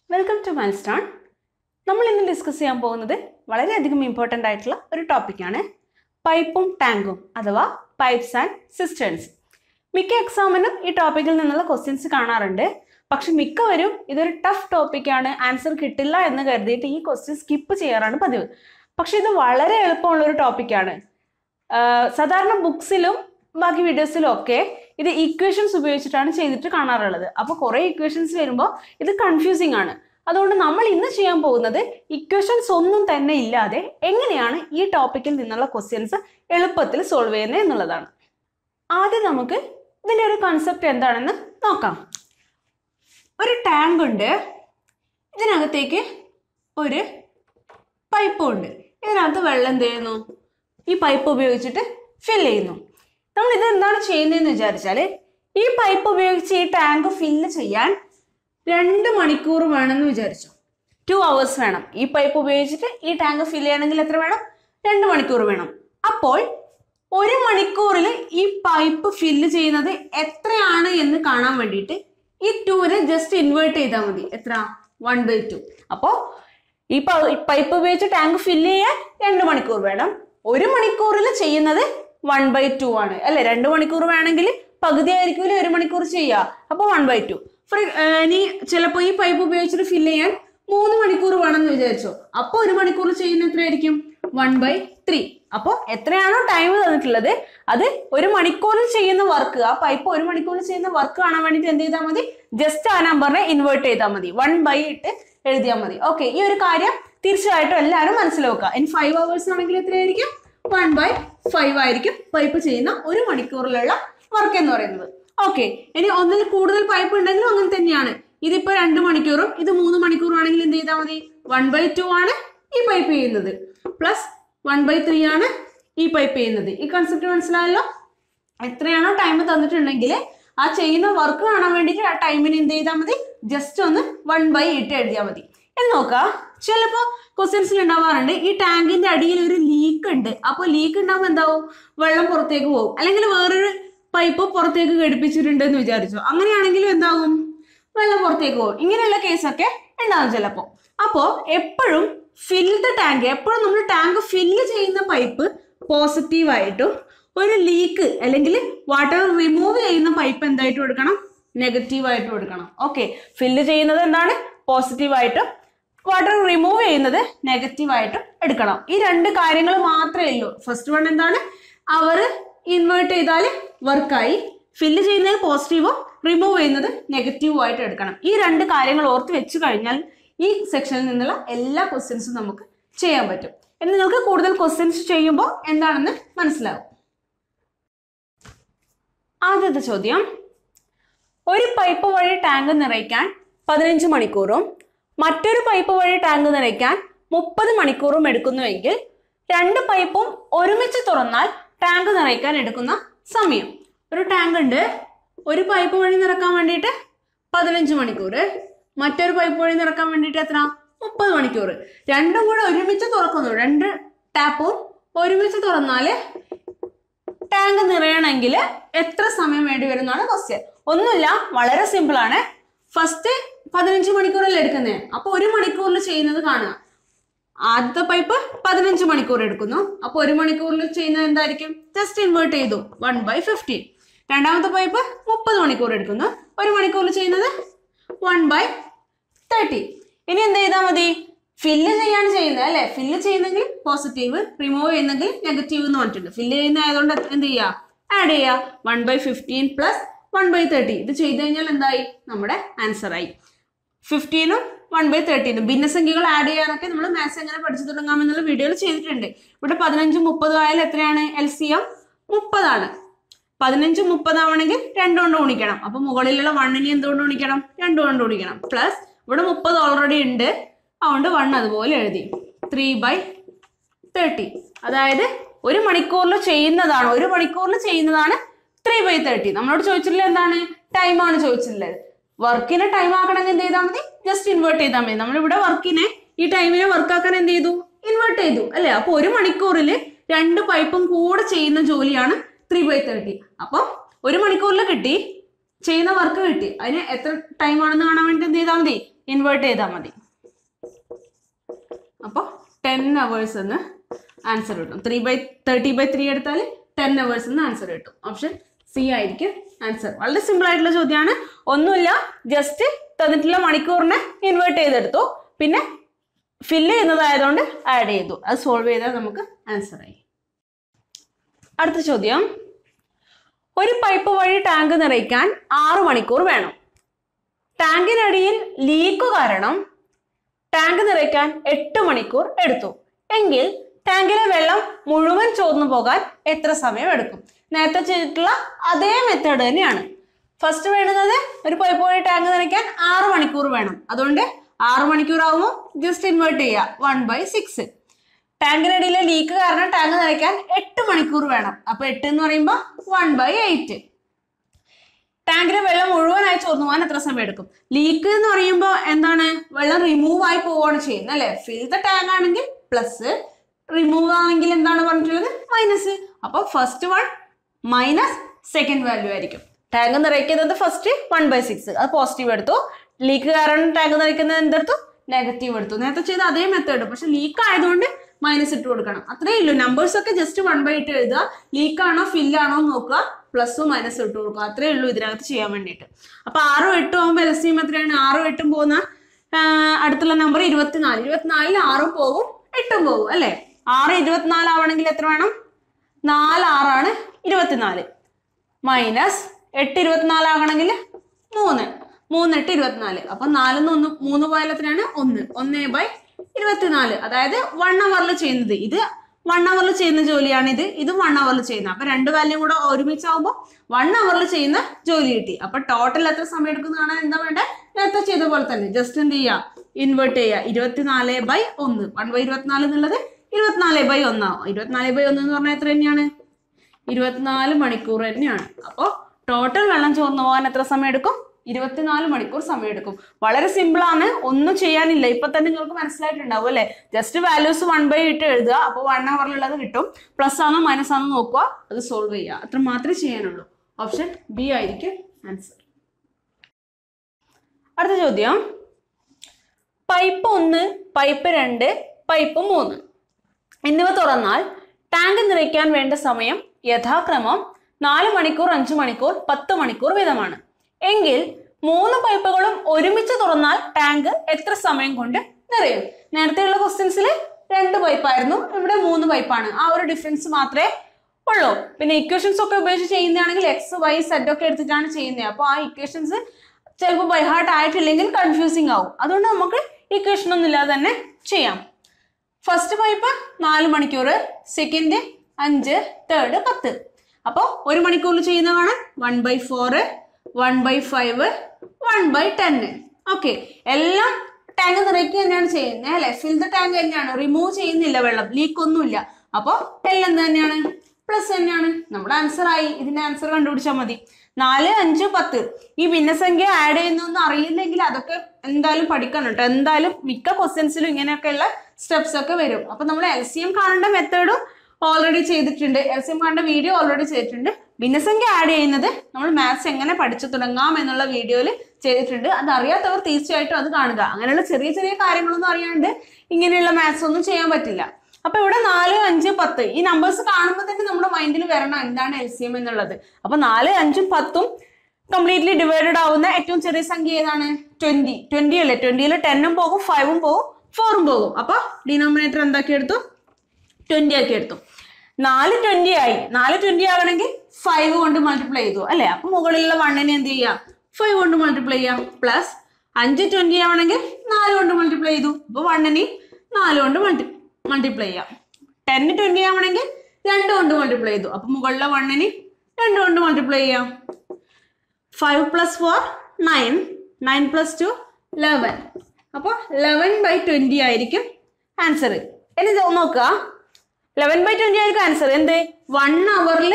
welcome to milestone നമ്മൾ ഇന്ന് discuss ചെയ്യാൻ പോകുന്നത് വളരെയധികം ഇമ്പോർട്ടൻ്റ് ആയിട്ടുള്ള ഒരു ടോപ്പിക്കാണ് പൈപ്പും ടാങ്കും അഥവാ പൈപ്സ് ആൻഡ് സിസ്റ്റേൺസ് മിക്ക എക്സാമിനും ഈ ടോപ്പിക്കിൽ നിന്നുള്ള ക്വസ്റ്റ്യൻസ് കാണാറുണ്ട് പക്ഷെ മിക്കവരും ഇതൊരു ടഫ് ടോപ്പിക്കാണ് ആൻസർ കിട്ടില്ല എന്ന് കരുതിയിട്ട് ഈ ക്വസ്റ്റ്യൻ സ്കിപ്പ് ചെയ്യാറാണ് പതിവ് പക്ഷെ ഇത് വളരെ എളുപ്പമുള്ള ഒരു ടോപ്പിക്കാണ് സാധാരണ ബുക്സിലും ബാക്കി വീഡിയോസിലും ഒക്കെ ഇത് ഈക്വേഷൻസ് ഉപയോഗിച്ചിട്ടാണ് ചെയ്തിട്ട് കാണാറുള്ളത് അപ്പോൾ കുറേ ഈക്വേഷൻസ് വരുമ്പോൾ ഇത് കൺഫ്യൂസിങ് ആണ് അതുകൊണ്ട് നമ്മൾ ഇന്ന് ചെയ്യാൻ പോകുന്നത് ഇക്വേഷൻസ് ഒന്നും തന്നെ ഇല്ലാതെ എങ്ങനെയാണ് ഈ ടോപ്പിക്കിൽ നിന്നുള്ള ക്വസ്റ്റ്യൻസ് എളുപ്പത്തിൽ സോൾവ് ചെയ്യുന്നത് എന്നുള്ളതാണ് ആദ്യം നമുക്ക് ഇതിൻ്റെ ഒരു കൺസെപ്റ്റ് എന്താണെന്ന് നോക്കാം ഒരു ടാങ്ക് ഉണ്ട് ഇതിനകത്തേക്ക് ഒരു പൈപ്പും ഉണ്ട് ഇതിനകത്ത് വെള്ളം എന്ത് ചെയ്യുന്നു ഈ പൈപ്പ് ഉപയോഗിച്ചിട്ട് ഫിൽ ചെയ്യുന്നു നമ്മൾ ഇത് എന്താണ് ചെയ്യുന്നതെന്ന് വിചാരിച്ചാൽ ഈ പൈപ്പ് ഉപയോഗിച്ച് ഈ ടാങ്ക് ഫില്ല് ചെയ്യാൻ രണ്ട് മണിക്കൂർ വേണമെന്ന് വിചാരിച്ചു ടു അവേഴ്സ് വേണം ഈ പൈപ്പ് ഉപയോഗിച്ചിട്ട് ഈ ടാങ്ക് ഫില്ല് ചെയ്യണമെങ്കിൽ എത്ര വേണം രണ്ട് മണിക്കൂർ വേണം അപ്പോൾ ഒരു മണിക്കൂറിൽ ഈ പൈപ്പ് ഫില്ല് ചെയ്യുന്നത് എത്രയാണ് എന്ന് കാണാൻ വേണ്ടിയിട്ട് ഈ ടൂവിനെ ജസ്റ്റ് ഇൻവേർട്ട് ചെയ്താൽ മതി എത്ര വൺ ബൈ ടു അപ്പോൾ ഈ പൈപ്പ് ഉപയോഗിച്ച് ടാങ്ക് ഫില്ല് ചെയ്യാൻ രണ്ട് മണിക്കൂർ വേണം ഒരു മണിക്കൂറിൽ ചെയ്യുന്നത് വൺ ബൈ ടു ആണ് അല്ലെ രണ്ട് മണിക്കൂർ വേണമെങ്കിൽ പകുതി ആയിരിക്കില്ല ഒരു മണിക്കൂർ ചെയ്യുക അപ്പോൾ വൺ ബൈ ടു ഫോർ ഇനി ചിലപ്പോൾ ഈ പൈപ്പ് ഉപയോഗിച്ചിട്ട് ഫില്ല് ചെയ്യാൻ മൂന്ന് മണിക്കൂർ വേണമെന്ന് വിചാരിച്ചോ അപ്പോൾ ഒരു മണിക്കൂർ ചെയ്യുന്ന എത്രയായിരിക്കും വൺ ബൈ ത്രീ അപ്പോൾ എത്രയാണോ ടൈം തന്നിട്ടുള്ളത് അത് ഒരു മണിക്കൂറിൽ ചെയ്യുന്ന വർക്ക് ആ പൈപ്പ് ഒരു മണിക്കൂറിൽ ചെയ്യുന്ന വർക്ക് കാണാൻ വേണ്ടിയിട്ട് എന്ത് ചെയ്താൽ മതി ജസ്റ്റ് ആ നമ്പറിനെ ഇൻവേർട്ട് ചെയ്താൽ മതി വൺ ബൈ ഇട്ട് എഴുതിയാൽ മതി ഓക്കെ ഈ ഒരു കാര്യം തീർച്ചയായിട്ടും എല്ലാവരും മനസ്സിലാക്കുക ഇനി ഫൈവ് അവേഴ്സ് ആണെങ്കിൽ എത്രയായിരിക്കും വൺ ബൈ ഫൈവ് ആയിരിക്കും പൈപ്പ് ചെയ്യുന്ന ഒരു മണിക്കൂറിലുള്ള വർക്ക് എന്ന് പറയുന്നത് ഓക്കെ ഇനി ഒന്നിൽ കൂടുതൽ പൈപ്പ് ഉണ്ടെങ്കിലും അങ്ങനെ തന്നെയാണ് ഇതിപ്പോ രണ്ട് മണിക്കൂറും ഇത് മൂന്ന് മണിക്കൂറും ആണെങ്കിൽ എന്ത് ചെയ്താൽ മതി വൺ ബൈ ടു ആണ് ഈ പൈപ്പ് ചെയ്യുന്നത് പ്ലസ് വൺ ബൈ ത്രീ ആണ് ഈ പൈപ്പ് ചെയ്യുന്നത് ഈ കൺസെപ്റ്റ് മനസ്സിലായല്ലോ എത്രയാണോ ടൈം തന്നിട്ടുണ്ടെങ്കിൽ ആ ചെയ്യുന്ന വർക്ക് കാണാൻ വേണ്ടിയിട്ട് ആ ടൈമിന് എന്ത് ചെയ്താൽ മതി ജസ്റ്റ് ഒന്ന് വൺ ബൈ ഇട്ട് എഴുതിയാൽ മതി എന്ന് നോക്കാം ചിലപ്പോൾ ക്വസ്റ്റ്യൻസിൽ ഉണ്ടാവാറുണ്ട് ഈ ടാങ്കിന്റെ അടിയിൽ ഒരു ലീക്ക് ഉണ്ട് അപ്പോൾ ലീക്ക് ഉണ്ടാകുമ്പോൾ എന്താവും വെള്ളം പുറത്തേക്ക് പോകും അല്ലെങ്കിൽ വേറൊരു പൈപ്പ് പുറത്തേക്ക് ഘടിപ്പിച്ചിട്ടുണ്ട് എന്ന് വിചാരിച്ചു അങ്ങനെയാണെങ്കിലും എന്താകും വെള്ളം പുറത്തേക്ക് പോകും ഇങ്ങനെയുള്ള കേസൊക്കെ ഉണ്ടാവും ചിലപ്പോൾ അപ്പോൾ എപ്പോഴും ഫിൽഡ് ടാങ്ക് എപ്പോഴും നമ്മൾ ടാങ്ക് ഫില്ല് ചെയ്യുന്ന പൈപ്പ് പോസിറ്റീവായിട്ടും ഒരു ലീക്ക് അല്ലെങ്കിൽ വാട്ടർ റിമൂവ് ചെയ്യുന്ന പൈപ്പ് എന്തായിട്ട് കൊടുക്കണം നെഗറ്റീവായിട്ട് കൊടുക്കണം ഓക്കെ ഫില്ല് ചെയ്യുന്നത് എന്താണ് പോസിറ്റീവായിട്ടും വാട്ടർ റിമൂവ് ചെയ്യുന്നത് നെഗറ്റീവായിട്ടും എടുക്കണം ഈ രണ്ട് കാര്യങ്ങൾ മാത്രമേ ഉള്ളൂ ഫസ്റ്റ് വൺ എന്താണ് അവർ ഇൻവേർട്ട് ചെയ്താൽ വർക്കായി ഫില്ല് ചെയ്യുന്നത് പോസിറ്റീവോ റിമൂവ് ചെയ്യുന്നത് നെഗറ്റീവോ ആയിട്ട് എടുക്കണം ഈ രണ്ട് കാര്യങ്ങൾ ഓർത്ത് വെച്ച് കഴിഞ്ഞാൽ ഈ സെക്ഷനിൽ നിന്നുള്ള എല്ലാ ക്വസ്റ്റ്യൻസും നമുക്ക് ചെയ്യാൻ പറ്റും ഇനി നിങ്ങൾക്ക് കൂടുതൽ ക്വസ്റ്റ്യൻസ് ചെയ്യുമ്പോൾ എന്താണെന്ന് മനസ്സിലാവും ആദ്യത്തെ ചോദ്യം ഒരു പൈപ്പ് വഴി ടാങ്ക് നിറയ്ക്കാൻ പതിനഞ്ച് മണിക്കൂറും മറ്റൊരു പൈപ്പ് വഴി ടാങ്ക് നിറയ്ക്കാൻ മുപ്പത് മണിക്കൂറും എടുക്കുന്നുവെങ്കിൽ രണ്ട് പൈപ്പും ഒരുമിച്ച് തുറന്നാൽ ടാങ്ക് നിറയ്ക്കാൻ എടുക്കുന്ന സമയം ഒരു ടാങ്ക് ഉണ്ട് ഒരു പൈപ്പ് വഴി നിറക്കാൻ വേണ്ടിയിട്ട് പതിനഞ്ച് മണിക്കൂർ മറ്റൊരു പൈപ്പ് വഴി നിറക്കാൻ വേണ്ടിയിട്ട് എത്ര മുപ്പത് മണിക്കൂർ രണ്ടും കൂടെ ഒരുമിച്ച് തുറക്കുന്നു രണ്ട് ടാപ്പും ഒരുമിച്ച് തുറന്നാൽ ടാങ്ക് നിറയണമെങ്കിൽ എത്ര സമയം വേണ്ടി വരും എന്നാണ് ക്വസ്റ്റ്യൻ ഒന്നുമില്ല വളരെ സിമ്പിൾ ആണ് ഫസ്റ്റ് പതിനഞ്ച് മണിക്കൂറല്ലേ എടുക്കുന്നത് അപ്പൊ ഒരു മണിക്കൂറിൽ ചെയ്യുന്നത് കാണുക ആദ്യത്തെ പൈപ്പ് പതിനഞ്ച് മണിക്കൂർ എടുക്കുന്നു അപ്പൊ ഒരു മണിക്കൂറിൽ ചെയ്യുന്നത് എന്തായിരിക്കും ജസ്റ്റ് ഇൻവേർട്ട് ചെയ്തു വൺ ബൈ ഫിഫ്റ്റീൻ രണ്ടാമത്തെ പൈപ്പ് മുപ്പത് മണിക്കൂർ എടുക്കുന്നു ഒരു മണിക്കൂറിൽ ചെയ്യുന്നത് വൺ ബൈ തേർട്ടി ഇനി എന്ത് ചെയ്താൽ മതി ഫില്ല് ചെയ്യാണ് ചെയ്യുന്നത് അല്ലെ ഫില്ല് ചെയ്യുന്നെങ്കിൽ പോസിറ്റീവ് റിമൂവ് ചെയ്യുന്നെങ്കിൽ നെഗറ്റീവ് എന്ന് പറഞ്ഞിട്ടുണ്ട് ഫില്ല് ചെയ്യുന്ന ആയതുകൊണ്ട് എന്ത് ചെയ്യുക ആഡ് ചെയ്യുക one by fifteen plus one by thirty ഇത് ചെയ്ത് കഴിഞ്ഞാൽ എന്തായി നമ്മുടെ ആൻസർ ആയി ഫിഫ്റ്റീനും വൺ ബൈ തേർട്ടീനും ഭിന്നസംഖ്യകൾ ആഡ് ചെയ്യാനൊക്കെ നമ്മൾ മാത്സ് എങ്ങനെ പഠിച്ചു തുടങ്ങാമെന്നുള്ള വീഡിയോയിൽ ചെയ്തിട്ടുണ്ട് ഇവിടെ പതിനഞ്ചും മുപ്പതും ആയാലും എത്രയാണ് എൽ സി എം മുപ്പതാണ് പതിനഞ്ച് മുപ്പതാവണമെങ്കിൽ രണ്ട് കൊണ്ട് ഗുണിക്കണം അപ്പൊ മുകളിലുള്ള വണ്ണിനെ എന്തുകൊണ്ട് ഗുണിക്കണം രണ്ട് കൊണ്ട് ഗുണിക്കണം പ്ലസ് ഇവിടെ മുപ്പത് ഓൾറെഡി ഉണ്ട് അതുകൊണ്ട് വൺ അതുപോലെ എഴുതി ത്രീ ബൈ തേർട്ടി അതായത് ഒരു മണിക്കൂറിൽ ചെയ്യുന്നതാണ് ഒരു മണിക്കൂറിൽ ചെയ്യുന്നതാണ് ത്രീ ബൈ തേർട്ടി നമ്മളോട് ചോദിച്ചിട്ടില്ല എന്താണ് ടൈമാണ് ചോദിച്ചിട്ടുള്ളത് വർക്കിനെ ടൈം ആക്കണമെങ്കിൽ എന്ത് ചെയ്താൽ മതി ജസ്റ്റ് ഇൻവേർട്ട് ചെയ്താൽ മതി നമ്മളിവിടെ വർക്കിനെ ഈ ടൈമിനെ വർക്കാക്കാൻ എന്ത് ചെയ്തു ഇൻവേർട്ട് ചെയ്തു അല്ലേ അപ്പോൾ ഒരു മണിക്കൂറിൽ രണ്ട് പൈപ്പും കൂടെ ചെയ്യുന്ന ജോലിയാണ് ത്രീ ബൈ തേർട്ടി അപ്പോൾ ഒരു മണിക്കൂറിൽ കിട്ടി ചെയ്യുന്ന വർക്ക് കിട്ടി അതിന് എത്ര ടൈം ആണെന്ന് കാണാൻ വേണ്ടി എന്ത് ചെയ്താൽ മതി ഇൻവേർട്ട് ചെയ്താൽ മതി അപ്പോൾ ടെൻ അവേഴ്സ് എന്ന് ആൻസർ കിട്ടും three by thirty by three എടുത്താൽ ടെൻ അവേഴ്സ് എന്ന് ആൻസർ കിട്ടും ഓപ്ഷൻ സി ആയിരിക്കും ആൻസർ വളരെ സിമ്പിൾ ആയിട്ടുള്ള ചോദ്യമാണ് ഒന്നുമില്ല ജസ്റ്റ് തന്നിട്ടുള്ള മണിക്കൂറിനെ ഇൻവേർട്ട് ചെയ്തെടുത്തു പിന്നെ ഫില്ല് ചെയ്യുന്നതായതുകൊണ്ട് ആഡ് ചെയ്തു അത് സോൾവ് ചെയ്താൽ നമുക്ക് ആൻസർ ആയി അടുത്ത ചോദ്യം ഒരു പൈപ്പ് വഴി ടാങ്ക് നിറയ്ക്കാൻ ആറ് മണിക്കൂർ വേണം ടാങ്കിനടിയിൽ ലീക്ക് കാരണം ടാങ്ക് നിറയ്ക്കാൻ എട്ട് മണിക്കൂർ എടുത്തു എങ്കിൽ ടാങ്കിലെ വെള്ളം മുഴുവൻ ചോർന്നു പോകാൻ എത്ര സമയം എടുക്കും നേരത്തെ ചെയ്തിട്ടുള്ള അതേ മെത്തേഡ് തന്നെയാണ് ഫസ്റ്റ് വേണ്ടുന്നത് ഒരു പൈപ്പ് വഴി ടാങ്ക് നിറയ്ക്കാൻ ആറ് മണിക്കൂർ വേണം അതുകൊണ്ട് ആറ് മണിക്കൂർ ആകുമ്പോൾ ജസ്റ്റ് ഇൻവേർട്ട് ചെയ്യുക വൺ ബൈ സിക്സ് ടാങ്കിനടിയിലെ ലീക്ക് കാരണം ടാങ്ക് നിറയ്ക്കാൻ എട്ട് മണിക്കൂർ വേണം അപ്പൊ എട്ട് എന്ന് പറയുമ്പോൾ വൺ ബൈ എയ്റ്റ് ടാങ്കിലെ വെള്ളം മുഴുവനായി ചോർന്നു പോകാൻ എത്ര സമയം എടുക്കും ലീക്ക് എന്ന് പറയുമ്പോൾ എന്താണ് വെള്ളം റിമൂവ് ആയി പോവുകയാണ് ചെയ്യുന്നത് അല്ലെ ഫിൽ ദ ടാങ്ക് ആണെങ്കിൽ പ്ലസ് റിമൂവ് ആണെങ്കിൽ എന്താണ് പറഞ്ഞിട്ടുള്ളത് മൈനസ് അപ്പൊ first one minus second value ആയിരിക്കും ടാങ്ക് നിറയ്ക്കുന്നത് ഫസ്റ്റ് വൺ ബൈ സിക്സ് അത് പോസിറ്റീവ് എടുത്തു ലീക്ക് കാരണം ടാങ്ക് നിറയ്ക്കുന്നത് എന്തെടുത്തു നെഗറ്റീവ് എടുത്തു നേരത്തെ ചെയ്ത അതേ മെത്തേഡ് പക്ഷെ ലീക്ക് ആയതുകൊണ്ട് മൈനസ് ഇട്ട് കൊടുക്കണം അത്രേ ഉള്ളൂ നമ്പേഴ്സ് ഒക്കെ ജസ്റ്റ് വൺ ബൈ ഇട്ട് എഴുതുക ലീക്ക് ആണോ ഫിൽ ആണോ എന്ന് നോക്കുക പ്ലസും മൈനസ് ഇട്ട് കൊടുക്കുക അത്രേ ഉള്ളൂ ഇതിനകത്ത് ചെയ്യാൻ വേണ്ടിയിട്ട് അപ്പൊ ആറും എട്ടും ആകുമ്പോൾ എൽ സി എം എത്രയാണ് ആറും എട്ടും പോകുന്ന ആ, അടുത്തുള്ള നമ്പർ ഇരുപത്തിനാല് ഇരുപത്തിനാലിൽ ആറും പോകും എട്ടും പോകും അല്ലെ ആറ് ഇരുപത്തിനാല് ആവണമെങ്കിൽ എത്ര വേണം നാല് ആറാണ് ഇരുപത്തിനാല് മൈനസ് എട്ട് ഇരുപത്തിനാല് ആകണമെങ്കിൽ മൂന്ന് മൂന്ന് എട്ട് ഇരുപത്തിനാല് അപ്പൊ നാലിന്ന് ഒന്ന് മൂന്ന് പോയാൽ എത്രയാണ് ഒന്ന് ഒന്ന് ബൈ ഇരുപത്തിനാല് അതായത് വൺ അവറിൽ ചെയ്യുന്നത് ഇത് വൺ അവറിൽ ചെയ്യുന്ന ജോലിയാണ് ഇത് ഇത് വൺ അവറിൽ ചെയ്യുന്നത് അപ്പൊ രണ്ട് വാല്യൂ കൂടെ ഒരുമിച്ചാവുമ്പോൾ വൺ അവറിൽ ചെയ്യുന്ന ജോലി കിട്ടി അപ്പൊ ടോട്ടൽ എത്ര സമയം എടുക്കുന്ന കാണാൻ എന്താ വേണ്ടേ നേരത്തെ ചെയ്ത പോലെ തന്നെ ജസ്റ്റ് എന്ത് ചെയ്യുക ഇൻവേർട്ട് ചെയ്യുക ഇരുപത്തിനാല് ബൈ ഒന്ന് വൺ ബൈ ഇരുപത്തിനാല് എന്നുള്ളത് ഇരുപത്തിനാല് ബൈ ഒന്നാവും ഇരുപത്തിനാല് ബൈ ഒന്ന് എന്ന് പറഞ്ഞാൽ എത്ര തന്നെയാണ് ഇരുപത്തിനാല് മണിക്കൂർ തന്നെയാണ് അപ്പോൾ ടോട്ടൽ വെള്ളം ചോർന്നു പോകാൻ എത്ര സമയം എടുക്കും ഇരുപത്തിനാല് മണിക്കൂർ സമയം എടുക്കും വളരെ സിമ്പിൾ ആണ് ഒന്നും ചെയ്യാനില്ല ഇപ്പൊ തന്നെ നിങ്ങൾക്ക് മനസ്സിലായിട്ടുണ്ടാവും അല്ലെ ജസ്റ്റ് വാല്യൂസ് വൺ ബൈ ഇട്ട് എഴുതുക അപ്പോൾ വൺ അവറിലുള്ളത് കിട്ടും പ്ലസ് ആണോ മൈനസ് ആണോ നോക്കുക അത് സോൾവ് ചെയ്യുക അത്ര മാത്രമേ ചെയ്യാനുള്ളൂ ഓപ്ഷൻ ബി ആയിരിക്കും ആൻസർ അടുത്ത ചോദ്യം പൈപ്പ് ഒന്ന് പൈപ്പ് രണ്ട് പൈപ്പ് മൂന്ന് എന്നിവ തുറന്നാൽ ടാങ്ക് നിറയ്ക്കാൻ വേണ്ട സമയം യഥാക്രമം നാല് മണിക്കൂർ അഞ്ച് മണിക്കൂർ പത്ത് മണിക്കൂർ വീതമാണ് എങ്കിൽ മൂന്ന് പൈപ്പുകളും ഒരുമിച്ച് തുറന്നാൽ ടാങ്ക് എത്ര സമയം കൊണ്ട് നിറയും നേരത്തെയുള്ള ക്വസ്റ്റ്യൻസിൽ രണ്ട് പൈപ്പായിരുന്നു ഇവിടെ മൂന്ന് പൈപ്പാണ് ആ ഒരു ഡിഫറൻസ് മാത്രമേ ഉള്ളൂ പിന്നെ ഇക്വേഷൻസ് ഒക്കെ ഉപയോഗിച്ച് ചെയ്യുന്നതാണെങ്കിൽ എക്സ് വൈ സെഡ് ഒക്കെ എടുത്തിട്ടാണ് ചെയ്യുന്നത് അപ്പോൾ ആ ഇക്വേഷൻസ് ചിലപ്പോൾ ബൈ ഹാർട്ട് ആയിട്ടില്ലെങ്കിൽ കൺഫ്യൂസിങ് ആവും അതുകൊണ്ട് നമുക്ക് ഇക്വേഷൻ ഒന്നും ഇല്ലാതെ തന്നെ ചെയ്യാം ഫസ്റ്റ് പൈപ്പ് നാല് മണിക്കൂർ സെക്കൻഡ് അഞ്ച് തേർഡ് പത്ത് അപ്പോൾ ഒരു മണിക്കൂറിൽ ചെയ്യുന്ന കാണാൻ one by four one by five one by ടെന്ന് ഓക്കെ എല്ലാം ടാങ്ക് നിറയ്ക്കുക തന്നെയാണ് ചെയ്യുന്നത് അല്ലെ ഫിൽ ദ ടാങ്ക് തന്നെയാണ് റിമൂവ് ചെയ്യുന്നില്ല വെള്ളം ലീക്ക് ഒന്നുമില്ല അപ്പോൾ എല്ലാം എന്ത് തന്നെയാണ് പ്ലസ് തന്നെയാണ് നമ്മുടെ ആൻസർ ആയി ഇതിന്റെ ആൻസർ കണ്ടുപിടിച്ചാൽ മതി നാല് അഞ്ച് പത്ത് ഈ ഭിന്നസംഖ്യ ആഡ് ചെയ്യുന്നൊന്നും അറിയില്ലെങ്കിൽ അതൊക്കെ എന്തായാലും പഠിക്കണം കേട്ടോ എന്തായാലും മിക്ക ക്വസ്റ്റ്യൻസിലും ഇങ്ങനെയൊക്കെയുള്ള സ്റ്റെപ്സ് ഒക്കെ വരും അപ്പൊ നമ്മൾ എൽ സി എം കാണേണ്ട മെത്തേഡും ഓൾറെഡി ചെയ്തിട്ടുണ്ട് എൽ സി എം കാണേണ്ട വീഡിയോ ഓൾറെഡി ചെയ്തിട്ടുണ്ട് ഭിന്നസംഖ്യ ആഡ് ചെയ്യുന്നത് നമ്മൾ മാത്സ് എങ്ങനെ പഠിച്ചു തുടങ്ങാം എന്നുള്ള വീഡിയോയിൽ ചെയ്തിട്ടുണ്ട് അത് അറിയാത്തവർ തീർച്ചയായിട്ടും അത് കാണുക അങ്ങനെയുള്ള ചെറിയ ചെറിയ കാര്യങ്ങളൊന്നും അറിയാണ്ട് ഇങ്ങനെയുള്ള മാത്സ് ഒന്നും ചെയ്യാൻ പറ്റില്ല അപ്പൊ ഇവിടെ നാല് അഞ്ച് പത്ത് ഈ നമ്പേഴ്സ് കാണുമ്പോൾ തന്നെ നമ്മുടെ മൈൻഡിൽ വരണം എന്താണ് എൽ സി എം എന്നുള്ളത് അപ്പൊ നാല് അഞ്ചും പത്തും കംപ്ലീറ്റ്ലി ഡിവൈഡഡ് ആവുന്ന ഏറ്റവും ചെറിയ സംഖ്യ ഏതാണ് ട്വന്റി ട്വന്റി അല്ലേ ട്വന്റിയിൽ ടെന്നും പോകും ഫൈവും പോകും ഫോറും പോകും അപ്പൊ ഡിനോമിനേറ്റർ എന്താക്കി എടുത്തു ട്വന്റി ആക്കി എടുത്തു നാല് ട്വന്റി ആയി നാല് ട്വന്റി ആകണമെങ്കിൽ ഫൈവ് കൊണ്ട് മൾട്ടിപ്ലൈ ചെയ്തു അല്ലെ അപ്പൊ മുകളിലുള്ള വണ്ണിനെ എന്ത് ചെയ്യാം ഫൈവ് കൊണ്ട് മൾട്ടിപ്ലൈ ചെയ്യാം പ്ലസ് അഞ്ച് ട്വന്റി ആവണമെങ്കിൽ നാല് കൊണ്ട് മൾട്ടിപ്ലൈ ചെയ്തു അപ്പൊ വണ്ണിനെ നാല് കൊണ്ട് മൾട്ടി മൾട്ടിപ്ലൈ ചെയ്യാം ടെൻ ട്വന്റി ആവണമെങ്കിൽ രണ്ട് കൊണ്ട് മൾട്ടിപ്ലൈ ചെയ്തു അപ്പൊ മുകളിലെ വണ്ണിന് രണ്ട് കൊണ്ട് മൾട്ടിപ്ലൈ ചെയ്യാം five plus four nine nine plus two eleven അപ്പോൾ ലെവൻ ബൈ ട്വൻറ്റി ആയിരിക്കും ആൻസർ ഇനി ഇത് നോക്കുക ലെവൻ ബൈ ട്വൻറ്റി ആയിരിക്കും ആൻസർ എന്ത് വൺ അവറിൽ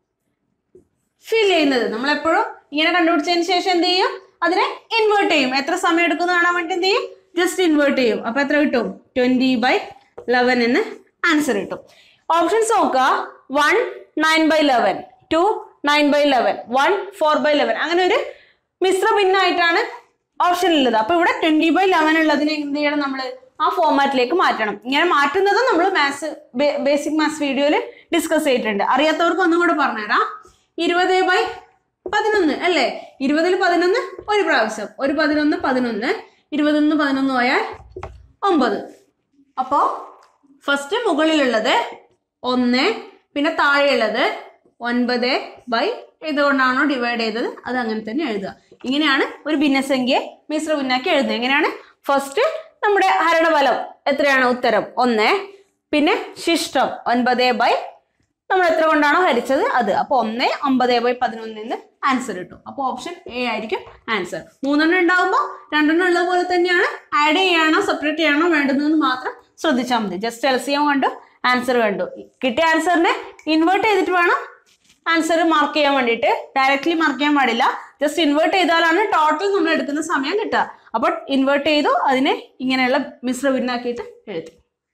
ഫിൽ ചെയ്യുന്നത് നമ്മൾ എപ്പോഴും ഇങ്ങനെ കണ്ടുപിടിച്ചതിന് ശേഷം എന്ത് ചെയ്യും അതിനെ ഇൻവേർട്ട് ചെയ്യും എത്ര സമയം എടുക്കുന്ന കാണാൻ വേണ്ടി എന്ത് ചെയ്യും ജസ്റ്റ് ഇൻവേർട്ട് ചെയ്യും അപ്പൊ എത്ര കിട്ടും ട്വന്റി ബൈ ലെവൻ എന്ന് ആൻസർ കിട്ടും ഓപ്ഷൻസ് നോക്കുക one nine by eleven two nine by eleven one four by eleven അങ്ങനെ ഒരു മിശ്ര ഭിന്നമായിട്ടാണ് ഓപ്ഷനിലുള്ളത് അപ്പൊ ഇവിടെ ട്വന്റി ബൈ ലെവൻ ഉള്ളതിനെ എന്ത് ചെയ്യണം നമ്മൾ ആ ഫോമാറ്റിലേക്ക് മാറ്റണം ഇങ്ങനെ മാറ്റുന്നത് നമ്മൾ മാത്സ് ബേസിക് മാത്സ് വീഡിയോയിൽ ഡിസ്കസ് ചെയ്തിട്ടുണ്ട് അറിയാത്തവർക്ക് ഒന്നും കൂടെ പറഞ്ഞുതരാം ഇരുപത് ബൈ പതിനൊന്ന് അല്ലേ ഇരുപതിൽ പതിനൊന്ന് ഒരു പ്രാവശ്യം ഒരു പതിനൊന്ന് പതിനൊന്ന് ഇരുപതൊന്ന് പതിനൊന്ന് പോയാൽ ഒമ്പത് അപ്പോൾ ഫസ്റ്റ് മുകളിലുള്ളത് ഒന്ന് പിന്നെ താഴെയുള്ളത് ഒൻപത് ബൈ ഇതുകൊണ്ടാണോ ഡിവൈഡ് ചെയ്തത് അത് അങ്ങനെ തന്നെ എഴുതുക ഇങ്ങനെയാണ് ഒരു ഭിന്നസംഖ്യയെ മിശ്ര ഭിന്നാക്കി എഴുതുന്നത് എങ്ങനെയാണ് ഫസ്റ്റ് നമ്മുടെ ഹരണഫലം എത്രയാണ് ഉത്തരം ഒന്ന് പിന്നെ ശിഷ്ടം ഒൻപത് ബൈ നമ്മൾ എത്ര കൊണ്ടാണോ ഹരിച്ചത് അത് അപ്പൊ ഒന്ന് ഒമ്പത് ബൈ പതിനൊന്നിൽ നിന്ന് ആൻസർ കിട്ടും അപ്പൊ ഓപ്ഷൻ എ ആയിരിക്കും ആൻസർ മൂന്നെണ്ണം ഉണ്ടാവുമ്പോൾ രണ്ടെണ്ണം ഉള്ള പോലെ തന്നെയാണ് ആഡ് ചെയ്യാനോ സെപ്പറേറ്റ് ചെയ്യാനോ വേണ്ടുന്നതെന്ന് മാത്രം ശ്രദ്ധിച്ചാൽ മതി ജസ്റ്റ് എൽ സി എം കണ്ടു ആൻസർ കണ്ടു കിട്ടിയ ആൻസറിനെ ഇൻവേർട്ട് ചെയ്തിട്ട് വേണം ആൻസർ മാർക്ക് ചെയ്യാൻ വേണ്ടിയിട്ട് ഡയറക്റ്റ്ലി മാർക്ക് ചെയ്യാൻ പാടില്ല ജസ്റ്റ് ഇൻവേർട്ട് ചെയ്താലാണ് ടോട്ടൽ നമ്മൾ എടുക്കുന്ന സമയം കിട്ടുക അപ്പോൾ ഇൻവേർട്ട് ചെയ്തു അതിനെ ഇങ്ങനെയുള്ള മിശ്ര ഭിന്നാക്കിയിട്ട് എഴുതി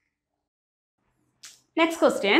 നെക്സ്റ്റ് ക്വസ്റ്റ്യൻ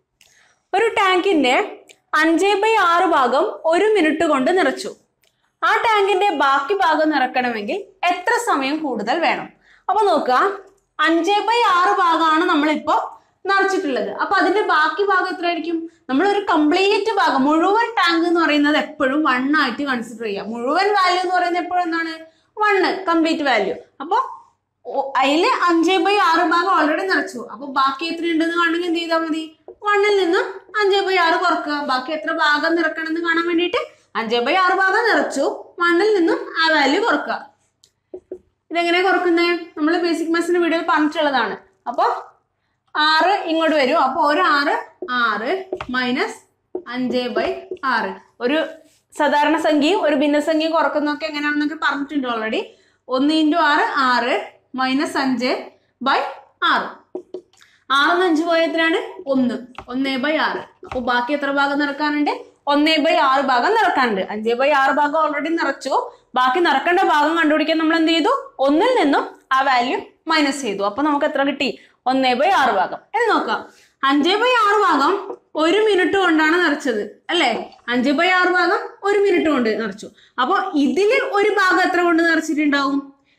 ഒരു ടാങ്കിന്റെ അഞ്ച് ബൈ ആറ് ഭാഗം ഒരു മിനിറ്റ് കൊണ്ട് നിറച്ചു ആ ടാങ്കിന്റെ ബാക്കി ഭാഗം നിറക്കണമെങ്കിൽ എത്ര സമയം കൂടുതൽ വേണം അപ്പൊ നോക്കുക അഞ്ച് ബൈ ആറ് ഭാഗമാണ് നമ്മളിപ്പോ നിറച്ചിട്ടുള്ളത് അപ്പൊ അതിന്റെ ബാക്കി ഭാഗം എത്രയായിരിക്കും നമ്മൾ ഒരു കംപ്ലീറ്റ് ഭാഗം മുഴുവൻ ടാങ്ക് എന്ന് പറയുന്നത് എപ്പോഴും വൺ ആയിട്ട് കൺസിഡർ ചെയ്യുക മുഴുവൻ വാല്യൂ എന്ന് പറയുന്നത് എപ്പോഴും എന്താണ് വണ്ണ് കംപ്ലീറ്റ് വാല്യൂ അപ്പൊ അതില് അഞ്ച് ബൈ ആറ് ഭാഗം ഓൾറെഡി നിറച്ചു അപ്പൊ ബാക്കി എത്ര ഉണ്ടെന്ന് കാണണമെങ്കിൽ എന്ത് ചെയ്താൽ മതി വണ്ണിൽ നിന്നും അഞ്ച് ബൈ ആറ് കുറക്കുക ബാക്കി എത്ര ഭാഗം നിറക്കണം എന്ന് കാണാൻ വേണ്ടിയിട്ട് അഞ്ച് ബൈ ആറ് ഭാഗം നിറച്ചു വണ്ണിൽ നിന്നും ആ വാല്യൂ കുറക്കുക ഇതെങ്ങനെ കുറക്കുന്നത് നമ്മൾ ബേസിക് മാത്സിന്റെ വീഡിയോയിൽ പറഞ്ഞിട്ടുള്ളതാണ് അപ്പോൾ ആറ് ഇങ്ങോട്ട് വരും അപ്പോൾ ഒരു ആറ് ആറ് മൈനസ് അഞ്ച് ബൈ ആറ് ഒരു സാധാരണ സംഖ്യയും ഒരു ഭിന്നസംഖ്യയും കുറക്കുന്നതൊക്കെ എങ്ങനെയാണെന്നൊക്കെ പറഞ്ഞിട്ടുണ്ട് ഓൾറെഡി ഒന്ന് ഇൻറ്റു ആറ് ആറ് മൈനസ് അഞ്ച് ബൈ ആറ് ആറൊന്ന് അഞ്ച് പോയതിനാണ് ഒന്ന് ഒന്ന് ബൈ ആറ് അപ്പോൾ ബാക്കി എത്ര ഭാഗം നിറക്കാനുണ്ട് ഒന്ന് ബൈ ആറ് ഭാഗം നിറക്കാനുണ്ട് അഞ്ച് ബൈ ആറ് ഭാഗം ഓൾറെഡി നിറച്ചു ബാക്കി നിറക്കേണ്ട ഭാഗം കണ്ടുപിടിക്കാൻ നമ്മൾ എന്ത് ചെയ്തു ഒന്നിൽ നിന്നും ആ വാല്യൂ മൈനസ് ചെയ്തു അപ്പൊ നമുക്ക് എത്ര കിട്ടി ഒന്ന് ബൈ ആറ് ഭാഗം എന്ന് നോക്കാം അഞ്ച് ബൈ ആറ് ഭാഗം ഒരു മിനിറ്റ് കൊണ്ടാണ് നിറച്ചത് അല്ലേ അഞ്ച് ബൈ ആറ് ഭാഗം ഒരു മിനിറ്റ് കൊണ്ട് നിറച്ചു അപ്പോൾ ഇതില് ഒരു ഭാഗം എത്ര കൊണ്ട് നിറച്ചിട്ടുണ്ടാവും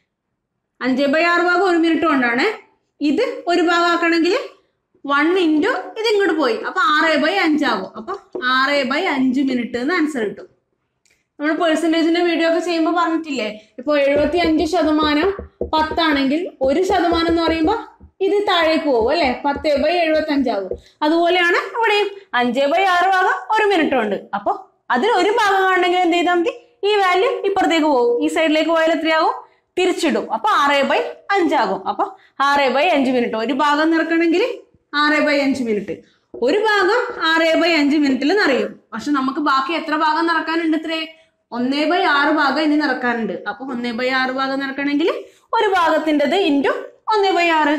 അഞ്ച് ബൈ ആറ് ഭാഗം ഒരു മിനിറ്റ് കൊണ്ടാണ് ഇത് ഒരു ഭാഗം ആക്കണമെങ്കിൽ വൺ ഇൻറ്റു ഇത് ഇങ്ങോട്ട് പോയി അപ്പൊ ആറ് ബൈ അഞ്ചാകും അപ്പൊ ആറ് ബൈ അഞ്ച് മിനിറ്റ് എന്ന് ആൻസർ കിട്ടും നമ്മൾ പേഴ്സൻറ്റേജിന്റെ വീഡിയോ ഒക്കെ ചെയ്യുമ്പോൾ പറഞ്ഞിട്ടില്ലേ ഇപ്പോൾ എഴുപത്തി അഞ്ച് ശതമാനം പത്താണെങ്കിൽ ഒരു ശതമാനം എന്ന് പറയുമ്പോൾ ഇത് താഴേക്ക് പോകും അല്ലെ പത്ത് ബൈ എഴുപത്തി അഞ്ചാകും അതുപോലെയാണ് ഇവിടെയും അഞ്ച് ബൈ ആറ് ഭാഗം ഒരു മിനിറ്റ് ഉണ്ട് അപ്പോൾ അതിൽ ഒരു ഭാഗം കാണണമെങ്കിൽ എന്ത് ചെയ്താൽ മതി ഈ വാല്യൂ ഇപ്പുറത്തേക്ക് പോകും ഈ സൈഡിലേക്ക് പോയാൽ എത്രയാകും തിരിച്ചിടും അപ്പൊ ആറ് ബൈ അഞ്ചാകും അപ്പൊ ആറ് ബൈ അഞ്ച് മിനിറ്റ് ഒരു ഭാഗം നിറക്കണമെങ്കിൽ ആറ് ബൈ അഞ്ച് മിനിറ്റ് ഒരു ഭാഗം ആറ് ബൈ അഞ്ച് മിനിറ്റിൽ നിറയും പക്ഷെ നമുക്ക് ബാക്കി എത്ര ഭാഗം നിറക്കാനുണ്ട് ഇത്രേ ഒന്നേ ബൈ ആറ് ഭാഗം ഇനി നിറക്കാനുണ്ട് അപ്പൊ ഒന്നേ ബൈ ആറ് ഭാഗം നിറക്കണമെങ്കിൽ ഒരു ഭാഗത്തിൻ്റെത് ഇൻറ്റു ഒന്നേ ബൈ ആറ്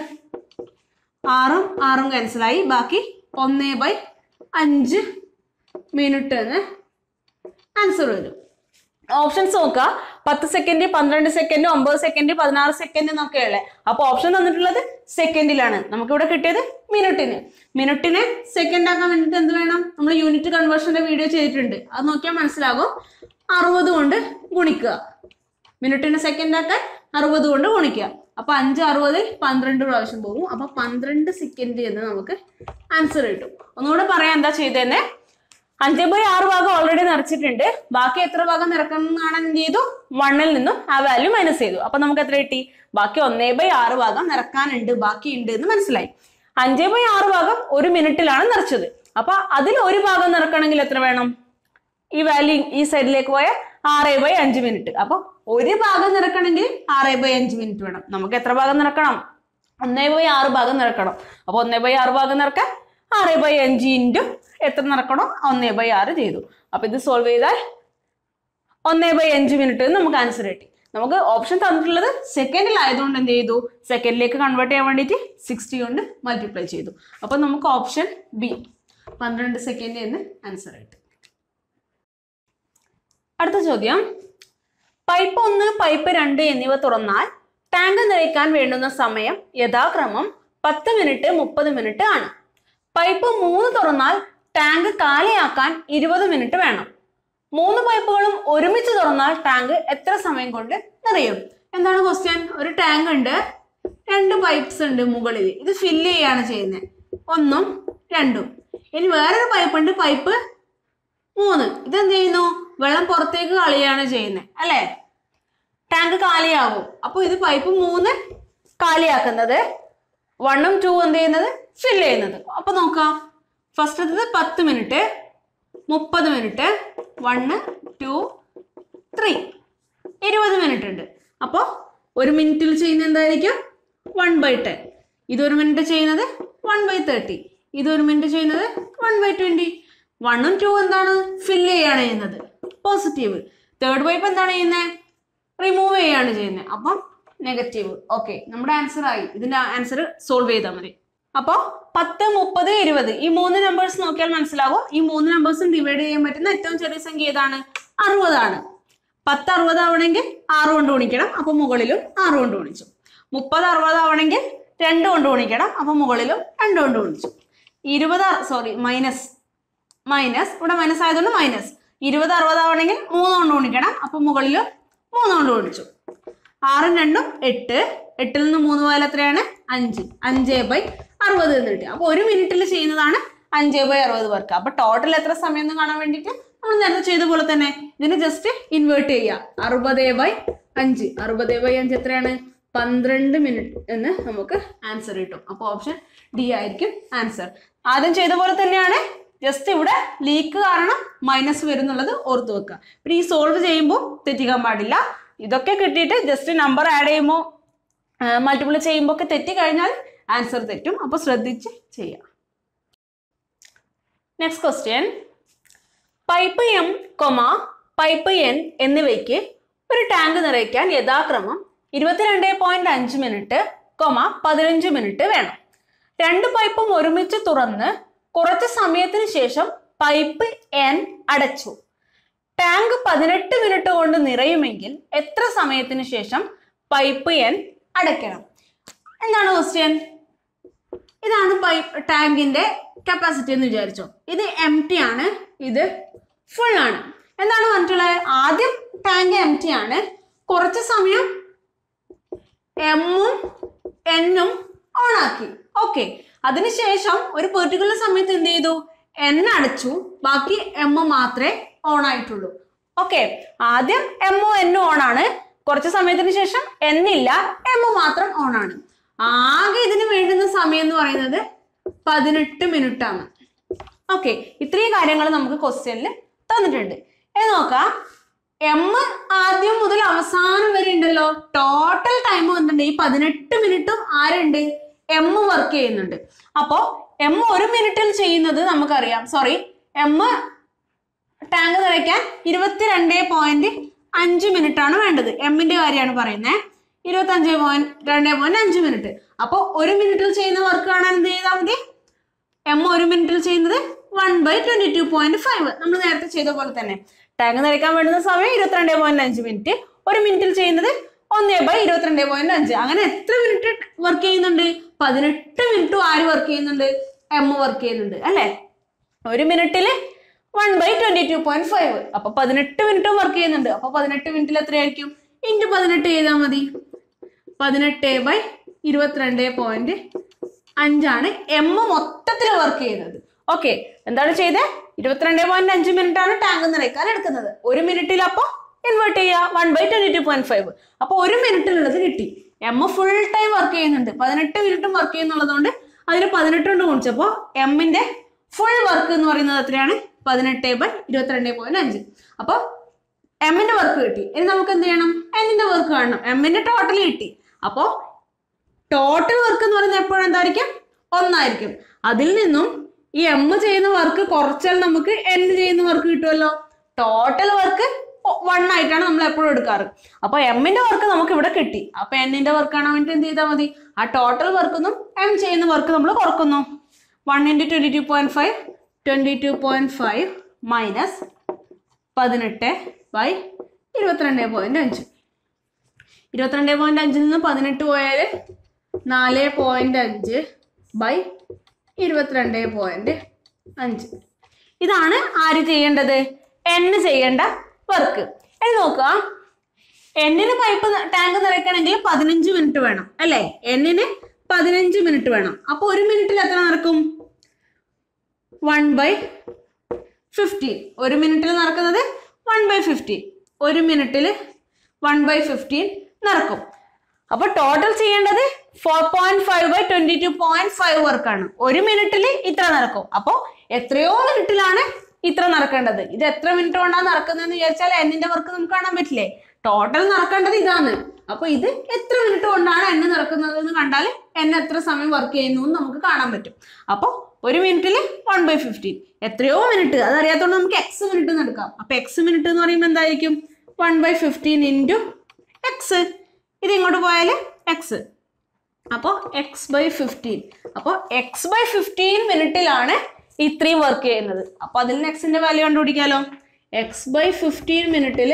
ആറും ആറും ക്യാൻസലായി ബാക്കി ഒന്നേ ബൈ അഞ്ച് മിനിറ്റ് എന്ന് ആൻസർ വരും ഓപ്ഷൻസ് നോക്കുക പത്ത് സെക്കൻഡ് പന്ത്രണ്ട് സെക്കൻഡ് ഒമ്പത് സെക്കൻഡ് പതിനാറ് സെക്കൻഡ് എന്നൊക്കെയല്ലേ അപ്പൊ ഓപ്ഷൻ തന്നിട്ടുള്ളത് സെക്കൻഡിലാണ് നമുക്കിവിടെ കിട്ടിയത് മിനിറ്റിന് മിനിറ്റിനെ സെക്കൻഡ് ആക്കാൻ വേണ്ടിയിട്ട് എന്ത് വേണം നമ്മൾ യൂണിറ്റ് കൺവേർഷന്റെ വീഡിയോ ചെയ്തിട്ടുണ്ട് അത് നോക്കിയാൽ മനസ്സിലാകും അറുപത് കൊണ്ട് ഗുണിക്കുക മിനിറ്റിനെ സെക്കൻഡ് ആക്കാൻ അറുപത് കൊണ്ട് ഗുണിക്കുക അപ്പൊ അഞ്ച് അറുപതിൽ പന്ത്രണ്ട് പ്രാവശ്യം പോകും അപ്പൊ പന്ത്രണ്ട് സെക്കൻഡ് എന്ന് നമുക്ക് ആൻസർ കിട്ടും ഒന്നുകൂടെ പറയാം എന്താ ചെയ്തതെന്ന് അഞ്ച് ബൈ ആറ് ഭാഗം ഓൾറെഡി നിറച്ചിട്ടുണ്ട് ബാക്കി എത്ര ഭാഗം നിറക്കണം എന്ത് ചെയ്തു വണ്ണിൽ നിന്നും ആ വാല്യൂ മൈനസ് ചെയ്തു അപ്പൊ നമുക്ക് എത്ര കിട്ടി ബാക്കി ഒന്നേ ബൈ ആറ് ഭാഗം നിറക്കാനുണ്ട് ബാക്കി ഉണ്ട് എന്ന് മനസ്സിലായി അഞ്ച് ബൈ ആറ് ഭാഗം ഒരു മിനിറ്റിലാണ് നിറച്ചത് അപ്പൊ അതിൽ ഒരു ഭാഗം നിറക്കണമെങ്കിൽ എത്ര വേണം ഈ വാല്യൂ ഈ സൈഡിലേക്ക് പോയ ആറ് ബൈ അഞ്ച് മിനിറ്റ് അപ്പൊ ഒരു ഭാഗം നിറക്കണമെങ്കിൽ ആറ് ബൈ അഞ്ച് മിനിറ്റ് വേണം നമുക്ക് എത്ര ഭാഗം നിറക്കണം ഒന്നേ ബൈ ആറ് ഭാഗം നിറക്കണം അപ്പൊ ഒന്നേ ബൈ ആറ് ഭാഗം നിറക്കാൻ ആറ് ബൈ അഞ്ച് ഇൻറ്റു എത്ര നിറക്കണോ ഒന്നേ ബൈ ആറ് ചെയ്തു അപ്പൊ ഇത് സോൾവ് ചെയ്താൽ ഒന്നേ ബൈ അഞ്ച് മിനിറ്റ് എന്ന് നമുക്ക് ആൻസർ കിട്ടി നമുക്ക് ഓപ്ഷൻ തന്നിട്ടുള്ളത് സെക്കൻഡിലായതുകൊണ്ട് എന്ത് ചെയ്തു സെക്കൻഡിലേക്ക് കൺവേർട്ട് ചെയ്യാൻ വേണ്ടിയിട്ട് സിക്സ്റ്റി കൊണ്ട് മൾട്ടിപ്ലൈ ചെയ്തു അപ്പൊ നമുക്ക് ഓപ്ഷൻ ബി പന്ത്രണ്ട് സെക്കൻഡ് എന്ന് ആൻസർ കിട്ടി അടുത്ത ചോദ്യം പൈപ്പ് ഒന്ന് പൈപ്പ് രണ്ട് എന്നിവ തുറന്നാൽ ടാങ്ക് നിറയ്ക്കാൻ വേണ്ടുന്ന സമയം യഥാക്രമം പത്ത് മിനിറ്റ് മുപ്പത് മിനിറ്റ് ആണ് പൈപ്പ് മൂന്ന് തുറന്നാൽ ടാങ്ക് കാലിയാക്കാൻ ഇരുപത് മിനിറ്റ് വേണം മൂന്ന് പൈപ്പുകളും ഒരുമിച്ച് തുറന്നാൽ ടാങ്ക് എത്ര സമയം കൊണ്ട് നിറയും എന്താണ് ക്വസ്റ്റ്യൻ ഒരു ടാങ്ക് ഉണ്ട് രണ്ട് പൈപ്പ്സ് ഉണ്ട് മുകളിൽ ഇത് ഫില്ല് ചെയ്യാണ് ചെയ്യുന്നത് ഒന്നും രണ്ടും ഇനി വേറൊരു പൈപ്പ് ഉണ്ട് പൈപ്പ് മൂന്ന് ഇതെന്ത് ചെയ്യുന്നു വെള്ളം പുറത്തേക്ക് കളയാണ് ചെയ്യുന്നത് അല്ലേ ടാങ്ക് കാലിയാവും അപ്പോൾ ഇത് പൈപ്പ് മൂന്ന് കാലിയാക്കുന്നത് വണ്ണും ടു എന്ത് ചെയ്യുന്നത് ഫില്ല് ചെയ്യുന്നത് അപ്പൊ നോക്കാം ഫസ്റ്റത്തത് പത്ത് മിനിറ്റ് മുപ്പത് മിനിറ്റ് വണ്ണ് ടു ത്രീ ഇരുപത് മിനിറ്റ് ഉണ്ട് അപ്പോൾ ഒരു മിനിറ്റിൽ ചെയ്യുന്ന എന്തായിരിക്കും വൺ ബൈ ടെൻ ഇതൊരു മിനിറ്റ് ചെയ്യുന്നത് വൺ ബൈ തേർട്ടി ഇതൊരു മിനിറ്റ് ചെയ്യുന്നത് വൺ ബൈ ട്വൻറ്റി വണ്ണും ടു എന്താണ് ഫില്ല് ചെയ്യാണ് ചെയ്യുന്നത് പോസിറ്റീവ് തേർഡ് പൈപ്പ് എന്താണ് ചെയ്യുന്നത് റിമൂവ് ചെയ്യാണ് ചെയ്യുന്നത് അപ്പം നെഗറ്റീവ് ഓക്കെ നമ്മുടെ ആൻസർ ആയി ഇതിന്റെ ആൻസർ സോൾവ് ചെയ്താൽ മതി അപ്പോൾ പത്ത് മുപ്പത് ഇരുപത് ഈ മൂന്ന് നമ്പേഴ്സ് നോക്കിയാൽ മനസ്സിലാവും ഈ മൂന്ന് നമ്പേഴ്സും ഡിവൈഡ് ചെയ്യാൻ പറ്റുന്ന ഏറ്റവും ചെറിയ സംഖ്യ ഏതാണ് അറുപതാണ് പത്ത് അറുപത് ആവണമെങ്കിൽ ആറ് കൊണ്ട് ഗുണിക്കണം അപ്പൊ മുകളിലും ആറ് കൊണ്ട് ഗുണിച്ചു മുപ്പത് അറുപത് ആവണമെങ്കിൽ രണ്ട് കൊണ്ട് ഗുണിക്കണം അപ്പൊ മുകളിലും രണ്ട് കൊണ്ട് ഗുണിച്ചു ഇരുപത് സോറി മൈനസ് മൈനസ് ഇവിടെ മൈനസ് ആയതുകൊണ്ട് മൈനസ് ഇരുപത് അറുപത് ആവണമെങ്കിൽ മൂന്ന് കൊണ്ട് ഗുണിക്കണം അപ്പൊ മുകളിലും മൂന്ന് കൊണ്ട് ഗുണിച്ചു ആറും രണ്ടും എട്ട് എട്ടിൽ നിന്ന് മൂന്ന് പോയാൽ എത്രയാണ് അഞ്ച് അഞ്ച് ബൈ അറുപത് എന്ന് കിട്ടി അപ്പൊ ഒരു മിനിറ്റിൽ ചെയ്യുന്നതാണ് അഞ്ച് ബൈ അറുപത് പേർക്ക് അപ്പൊ ടോട്ടൽ എത്ര സമയം എന്ന് കാണാൻ വേണ്ടിയിട്ട് നമ്മൾ നേരത്തെ ചെയ്ത പോലെ തന്നെ ഇതിനെ ജസ്റ്റ് ഇൻവേർട്ട് ചെയ്യുക അറുപത് ബൈ അഞ്ച് അറുപത് ബൈ അഞ്ച് എത്രയാണ് പന്ത്രണ്ട് മിനിറ്റ് എന്ന് നമുക്ക് ആൻസർ കിട്ടും അപ്പോൾ ഓപ്ഷൻ ഡി ആയിരിക്കും ആൻസർ ആദ്യം ചെയ്ത പോലെ തന്നെയാണ് ജസ്റ്റ് ഇവിടെ ലീക്ക് കാരണം മൈനസ് വരുന്നുള്ളത് ഓർത്ത് വെക്കുക പിന്നെ ഈ സോൾവ് ചെയ്യുമ്പോൾ തെറ്റിക്കാൻ പാടില്ല ഇതൊക്കെ കിട്ടിയിട്ട് ജസ്റ്റ് നമ്പർ ആഡ് ചെയ്യുമ്പോൾ മൾട്ടിപ്പിൾ ചെയ്യുമ്പോൾ ഒക്കെ തെറ്റി കഴിഞ്ഞാൽ ആൻസർ തെറ്റും അപ്പോൾ ശ്രദ്ധിച്ച് ചെയ്യാം next question pipe M comma pipe N എന്നിവയ്ക്ക് ഒരു ടാങ്ക് നിറയ്ക്കാൻ യഥാക്രമം ഇരുപത്തിരണ്ട് പോയിന്റ് അഞ്ച് മിനിറ്റ് കൊമ പതിനഞ്ച് മിനിറ്റ് വേണം രണ്ട് പൈപ്പും ഒരുമിച്ച് തുറന്ന് കുറച്ച് സമയത്തിന് ശേഷം പൈപ്പ് എൻ അടച്ചു ടാങ്ക് പതിനെട്ട് മിനിറ്റ് കൊണ്ട് നിറയുമെങ്കിൽ എത്ര സമയത്തിന് ശേഷം പൈപ്പ് എൻ അടയ്ക്കണം എന്താണ് ക്വസ്റ്റ്യൻ ഇതാണ് പൈപ്പ് ടാങ്കിന്റെ കപ്പാസിറ്റി എന്ന് വിചാരിച്ചോ ഇത് എം ടി ആണ് ഇത് ഫുൾ ആണ് എന്താണ് പറഞ്ഞിട്ടുള്ളത് ആദ്യം ടാങ്ക് എം ടി ആണ് കുറച്ച് സമയം എമ്മും എന്നും ഓൺ ആക്കി ഓക്കെ അതിനുശേഷം ഒരു പെർട്ടിക്കുലർ സമയത്ത് എന്ത് ചെയ്തു എൻ അടച്ചു ബാക്കി എം മാത്രമേ ഓൺ ആയിട്ടുള്ളൂ ഓക്കെ ആദ്യം എമ്മും എന്നും ഓൺ ആണ് കുറച്ച് സമയത്തിന് ശേഷം എന്നില്ല എം മാത്രം ഓൺ ആണ് ആകെ ഇതിന് വേണ്ടുന്ന സമയം എന്ന് പറയുന്നത് പതിനെട്ട് മിനിറ്റ് ആണ് ഓക്കെ ഇത്രയും കാര്യങ്ങൾ നമുക്ക് ക്വസ്റ്റ്യനിൽ തന്നിട്ടുണ്ട് ഇത് നോക്കാം എം ആദ്യം മുതൽ അവസാനം വരെ ഉണ്ടല്ലോ ടോട്ടൽ ടൈം വന്നിട്ടുണ്ട് ഈ പതിനെട്ട് മിനിറ്റും ആരുണ്ട് എം വർക്ക് ചെയ്യുന്നുണ്ട് അപ്പോ എം ഒരു മിനിറ്റിൽ ചെയ്യുന്നത് നമുക്കറിയാം സോറി എം ടാങ്ക് നിറയ്ക്കാൻ ഇരുപത്തിരണ്ട് പോയിന്റ് അഞ്ച് മിനിറ്റ് ആണ് വേണ്ടത് എമ്മിന്റെ കാര്യമാണ് പറയുന്നത് ഇരുപത്തി അഞ്ച് പോയിന്റ് രണ്ട് പോയിന്റ് അഞ്ച് മിനിറ്റ് അപ്പോൾ ഒരു മിനിറ്റിൽ ചെയ്യുന്ന വർക്ക് കാണാൻ എന്ത് ചെയ്താൽ മതി എം ഒരു മിനിറ്റിൽ ചെയ്യുന്നത് one by twenty two point five നമ്മൾ നേരത്തെ ചെയ്ത പോലെ തന്നെ ടാങ്ക് നിറയ്ക്കാൻ വേണ്ടുന്ന സമയം ഇരുപത്തിരണ്ട് പോയിന്റ് അഞ്ച് മിനിറ്റ് ഒരു മിനിറ്റിൽ ചെയ്യുന്നത് ഒന്ന് ബൈ ഇരുപത്തിരണ്ട് പോയിന്റ് അഞ്ച് അങ്ങനെ എത്ര മിനിറ്റ് വർക്ക് ചെയ്യുന്നുണ്ട് പതിനെട്ട് മിനിറ്റും ആര് വർക്ക് ചെയ്യുന്നുണ്ട് എം വർക്ക് ചെയ്യുന്നുണ്ട് അല്ലേ ഒരു മിനിറ്റിൽ one by twenty two point five അപ്പൊ പതിനെട്ട് മിനിറ്റും വർക്ക് ചെയ്യുന്നുണ്ട് അപ്പൊ പതിനെട്ട് മിനിറ്റിൽ എത്രയായിരിക്കും ഇൻറ്റു പതിനെട്ട് ചെയ്താൽ മതി പതിനെട്ട് ബൈ ഇരുപത്തിരണ്ട് പോയിന്റ് അഞ്ചാണ് എം മൊത്തത്തിൽ വർക്ക് ചെയ്യുന്നത് ഓക്കെ എന്താണ് ചെയ്തത് ഇരുപത്തിരണ്ട് പോയിന്റ് അഞ്ച് മിനിറ്റ് ആണ് ടാങ്ക് നിറയ്ക്കാൻ എടുക്കുന്നത് ഒരു മിനിറ്റിൽ അപ്പൊ ഇൻവേർട്ട് ചെയ്യുക one by twenty two point five അപ്പൊ ഒരു മിനിറ്റിലുള്ളത് കിട്ടി എം ഫുൾ ടൈം വർക്ക് ചെയ്യുന്നുണ്ട് പതിനെട്ട് മിനിറ്റും വർക്ക് ചെയ്യുന്നുള്ളതുകൊണ്ട് അതിന് പതിനെട്ട് കൊണ്ട് ഗുണിച്ചപ്പോൾ എമ്മിന്റെ ഫുൾ വർക്ക് എന്ന് പറയുന്നത് എത്രയാണ് പതിനെട്ട് ബൈ ഇരുപത്തിരണ്ട് പോയിന്റ് അഞ്ച് അപ്പോൾ എമ്മിന്റെ വർക്ക് കിട്ടി ഇനി നമുക്ക് എന്ത് ചെയ്യണം എന്നിന്റെ വർക്ക് കാണണം എമ്മിന്റെ ടോട്ടൽ കിട്ടി അപ്പോൾ ടോട്ടൽ വർക്ക് എന്ന് പറയുന്നത് എപ്പോഴും എന്തായിരിക്കും ഒന്നായിരിക്കും അതിൽ നിന്നും ഈ എം ചെയ്യുന്ന വർക്ക് കുറച്ചാൽ നമുക്ക് എൻ ചെയ്യുന്ന വർക്ക് കിട്ടുമല്ലോ ടോട്ടൽ വർക്ക് വൺ ആയിട്ടാണ് നമ്മൾ എപ്പോഴും എടുക്കാറ് അപ്പൊ എമ്മിന്റെ വർക്ക് നമുക്ക് ഇവിടെ കിട്ടി അപ്പൊ എന്നിന്റെ വർക്ക് കാണാൻ വേണ്ടി എന്ത് ചെയ്താൽ മതി ആ ടോട്ടൽ വർക്കൊന്നും എം ചെയ്യുന്ന വർക്ക് നമ്മൾ കുറക്കുന്നു one into twenty two point five twenty two point five minus പതിനെട്ട് ബൈ ഇരുപത്തിരണ്ട് പോയിന്റ് അഞ്ച് ഇരുപത്തിരണ്ട് പോയിന്റ് അഞ്ചിൽ നിന്ന് പതിനെട്ട് പോയാൽ നാല് പോയിന്റ് അഞ്ച് ബൈ ഇരുപത്തിരണ്ട് പോയിന്റ് അഞ്ച് ഇതാണ് ആര് ചെയ്യേണ്ടത് എൻ ചെയ്യേണ്ട വർക്ക് ഇനി നോക്കുക എന്നിന് പൈപ്പ് ടാങ്ക് നിറയ്ക്കണമെങ്കിൽ പതിനഞ്ച് മിനിറ്റ് വേണം അല്ലേ എന്നിന് പതിനഞ്ച് മിനിറ്റ് വേണം അപ്പൊ ഒരു മിനിറ്റിൽ എത്ര നടക്കും വൺ ബൈ ഫിഫ്റ്റീൻ ഒരു മിനിറ്റിൽ നടക്കുന്നത് വൺ ബൈ ഫിഫ്റ്റീൻ ഒരു മിനിറ്റിൽ വൺ ബൈ ഫിഫ്റ്റീൻ നടക്കും അപ്പൊ ടോട്ടൽ ചെയ്യേണ്ടത് four point five by twenty two point five വർക്കാണ് ഒരു മിനിറ്റിൽ ഇത്ര നടക്കും അപ്പോ എത്രയോ മിനിറ്റിലാണ് ഇത്ര നടക്കേണ്ടത് ഇത് എത്ര മിനിറ്റ് കൊണ്ടാണ് നടക്കുന്നതെന്ന് വിചാരിച്ചാൽ എന്നിന്റെ വർക്ക് നമുക്ക് കാണാൻ പറ്റില്ലേ ടോട്ടൽ നടക്കേണ്ടത് ഇതാണ് അപ്പൊ ഇത് എത്ര മിനിറ്റ് കൊണ്ടാണ് എന്നെ നടക്കുന്നത് എന്ന് കണ്ടാൽ എന്നെ എത്ര സമയം വർക്ക് ചെയ്യുന്നു എന്ന് നമുക്ക് കാണാൻ പറ്റും അപ്പോൾ ഒരു മിനിറ്റിൽ വൺ ബൈ ഫിഫ്റ്റീൻ എത്രയോ മിനിറ്റ് അതറിയാത്തതുകൊണ്ട് നമുക്ക് എക്സ് മിനിറ്റ് എന്ന് എടുക്കാം അപ്പൊ എക്സ് മിനിറ്റ് എന്ന് പറയുമ്പോൾ എന്തായിരിക്കും one by fifteen into X ഇത് ഇങ്ങോട്ട് പോയാൽ എക്സ് അപ്പോൾ എക്സ് ബൈ ഫിഫ്റ്റീൻ അപ്പോൾ എക്സ് ബൈ ഫിഫ്റ്റീൻ മിനിറ്റിലാണ് ഇത്രയും വർക്ക് ചെയ്യുന്നത് അപ്പോൾ അതിൽ നിന്ന് എക്സിന്റെ വാല്യൂ കണ്ടുപിടിക്കാലോ എക്സ് ബൈ ഫിഫ്റ്റീൻ മിനിറ്റിൽ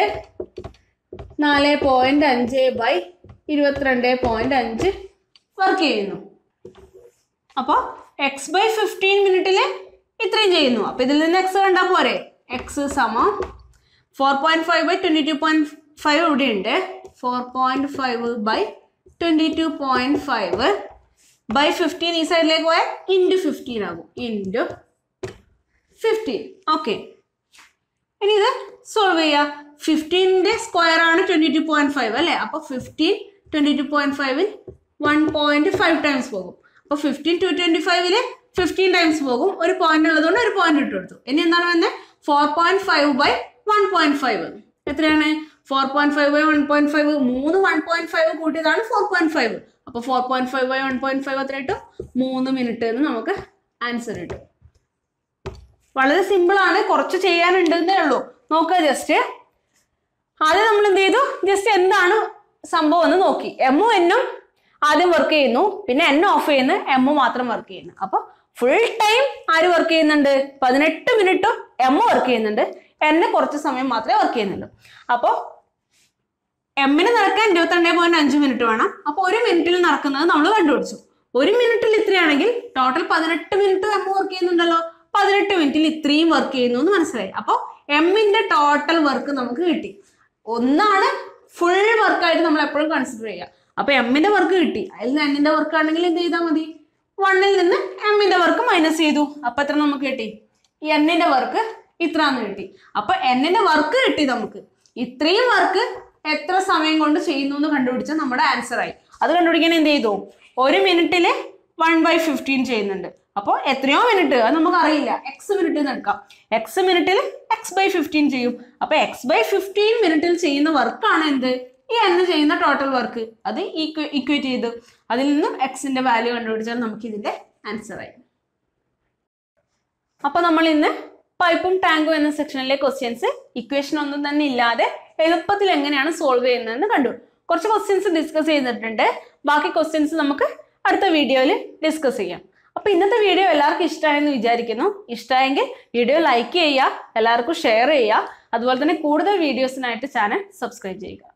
നാല് പോയിന്റ് അഞ്ച് ബൈ ഇരുപത്തിരണ്ട് പോയിന്റ് അഞ്ച് വർക്ക് ചെയ്യുന്നു അപ്പോൾ എക്സ് ബൈ ഫിഫ്റ്റീൻ മിനിറ്റിൽ ഇത്രയും ചെയ്യുന്നു അപ്പോൾ ഇതിൽ നിന്ന് എക്സ് കണ്ടാൽ പോരെ എക്സ് സമം four point five by twenty two point five ഇവിടെ ഉണ്ട് four point five by twenty two point five by fifteen ഈ സൈഡിലേക്ക് പോയാൽ ഇൻറ്റു ഫിഫ്റ്റീൻ ആകും ഇൻറ്റു ഫിഫ്റ്റീൻ ഓക്കെ ഇനി ഇത് സോൾവ് ചെയ്യുക ഫിഫ്റ്റീൻ്റെ സ്ക്വയർ ആണ് ട്വൻറ്റി ടു പോയിന്റ് ഫൈവ് അല്ലേ അപ്പോൾ ഫിഫ്റ്റീൻ ട്വൻറ്റി ടു പോയിന്റ് ഫൈവിൽ വൺ പോയിന്റ് ഫൈവ് ടൈംസ് പോകും അപ്പോൾ ഫിഫ്റ്റീൻ ടു ട്വൻറ്റി ഫൈവില് ഫിഫ്റ്റീൻ ടൈംസ് പോകും ഒരു പോയിന്റ് ഉള്ളതുകൊണ്ട് ഒരു പോയിന്റ് ഇട്ട് കൊടുത്തു ഇനി എന്താണ് വരുന്നത് four point five by one point five എത്രയാണ് four point five by one point five മൂന്ന് വൺ പോയിന്റ് ഫൈവ് കൂട്ടിയതാണ് ഫോർ പോയിന്റ് ഫൈവ് അപ്പോൾ four point five by one point five എത്ര കിട്ടും മൂന്ന് മിനിറ്റ് എന്ന് നമുക്ക് ആൻസർ കിട്ടും വളരെ സിമ്പിൾ ആണ് കുറച്ച് ചെയ്യാനുണ്ട് എന്നേ ഉള്ളൂ നോക്കുക ജസ്റ്റ് ആദ്യം നമ്മൾ എന്ത് ചെയ്തു ജസ്റ്റ് എന്താണ് സംഭവം എന്ന് നോക്കി എമ്മും എന്നും ആദ്യം വർക്ക് ചെയ്യുന്നു പിന്നെ എൻ ഓഫ് ചെയ്യുന്നു എമ്മു മാത്രം വർക്ക് ചെയ്യുന്നു അപ്പൊ ഫുൾ ടൈം ആര് വർക്ക് ചെയ്യുന്നുണ്ട് പതിനെട്ട് മിനിറ്റും എമ്മു വർക്ക് ചെയ്യുന്നുണ്ട് എന്നെ കുറച്ച് സമയം മാത്രമേ വർക്ക് ചെയ്യുന്നുള്ളൂ അപ്പോൾ എമ്മിന് നടക്കാൻ ഇരുപത്തിരണ്ട് പോയിന്റ് അഞ്ച് മിനിറ്റ് വേണം അപ്പോൾ ഒരു മിനിറ്റിൽ നടക്കുന്നത് നമ്മൾ കണ്ടുപിടിച്ചു ഒരു മിനിറ്റിൽ ഇത്രയാണെങ്കിൽ ടോട്ടൽ പതിനെട്ട് മിനിറ്റ് എം വർക്ക് ചെയ്യുന്നുണ്ടല്ലോ പതിനെട്ട് മിനിറ്റിൽ ഇത്രയും വർക്ക് ചെയ്യുന്നു എന്ന് മനസ്സിലായി അപ്പോൾ എമ്മിന്റെ ടോട്ടൽ വർക്ക് നമുക്ക് കിട്ടി ഒന്നാണ് ഫുൾ വർക്കായിട്ട് നമ്മൾ എപ്പോഴും കൺസിഡർ ചെയ്യുക അപ്പൊ എമ്മിന്റെ വർക്ക് കിട്ടി അതിൽ നിന്ന് എന്നിന്റെ വർക്ക് ആണെങ്കിൽ എന്ത് ചെയ്താൽ മതി വണ്ണിൽ നിന്ന് എമ്മിന്റെ വർക്ക് മൈനസ് ചെയ്തു അപ്പൊ എത്ര നമുക്ക് കിട്ടി ഈ എന്നിന്റെ വർക്ക് ഇത്രാന്ന് കിട്ടി അപ്പൊ എന്നിന്റെ വർക്ക് കിട്ടി നമുക്ക് ഇത്രയും വർക്ക് എത്ര സമയം കൊണ്ട് ചെയ്യുന്നു എന്ന് കണ്ടുപിടിച്ചാൽ നമ്മുടെ ആൻസർ ആയി അത് കണ്ടുപിടിക്കാൻ എന്ത് ചെയ്തു ഒരു മിനിറ്റില് വൺ ബൈ ഫിഫ്റ്റീൻ ചെയ്യുന്നുണ്ട് അപ്പോൾ എത്രയോ മിനിറ്റ് അത് നമുക്ക് അറിയില്ല എക്സ് മിനിറ്റ് എന്ന് എടുക്കാം എക്സ് മിനിറ്റിൽ എക്സ് ബൈ ഫിഫ്റ്റീൻ ചെയ്യും അപ്പൊ എക്സ് ബൈ ഫിഫ്റ്റീൻ മിനിറ്റിൽ ചെയ്യുന്ന വർക്കാണ് എന്ത് ഈ എന്ന് ചെയ്യുന്ന ടോട്ടൽ വർക്ക് അത് ഈക്വേറ്റ് ചെയ്ത് അതിൽ നിന്നും എക്സിന്റെ വാല്യൂ കണ്ടുപിടിച്ചാൽ നമുക്ക് ഇതിന്റെ ആൻസർ ആയി അപ്പൊ നമ്മൾ ഇന്ന് പൈപ്പും ടാങ്കും എന്ന സെക്ഷനിലെ ക്വസ്റ്റ്യൻസ് ഇക്വേഷൻ ഒന്നും തന്നെ ഇല്ലാതെ എളുപ്പത്തിൽ എങ്ങനെയാണ് സോൾവ് ചെയ്യുന്നതെന്ന് കണ്ടു കുറച്ച് ക്വസ്റ്റ്യൻസ് ഡിസ്കസ് ചെയ്തിട്ടുണ്ട് ബാക്കി ക്വസ്റ്റ്യൻസ് നമുക്ക് അടുത്ത വീഡിയോയിൽ ഡിസ്കസ് ചെയ്യാം അപ്പൊ ഇന്നത്തെ വീഡിയോ എല്ലാവർക്കും ഇഷ്ടമായെന്ന് വിചാരിക്കുന്നു ഇഷ്ടമായെങ്കിൽ വീഡിയോ ലൈക്ക് ചെയ്യുക എല്ലാവർക്കും ഷെയർ ചെയ്യുക അതുപോലെ തന്നെ കൂടുതൽ വീഡിയോസിനായിട്ട് ചാനൽ സബ്സ്ക്രൈബ് ചെയ്യുക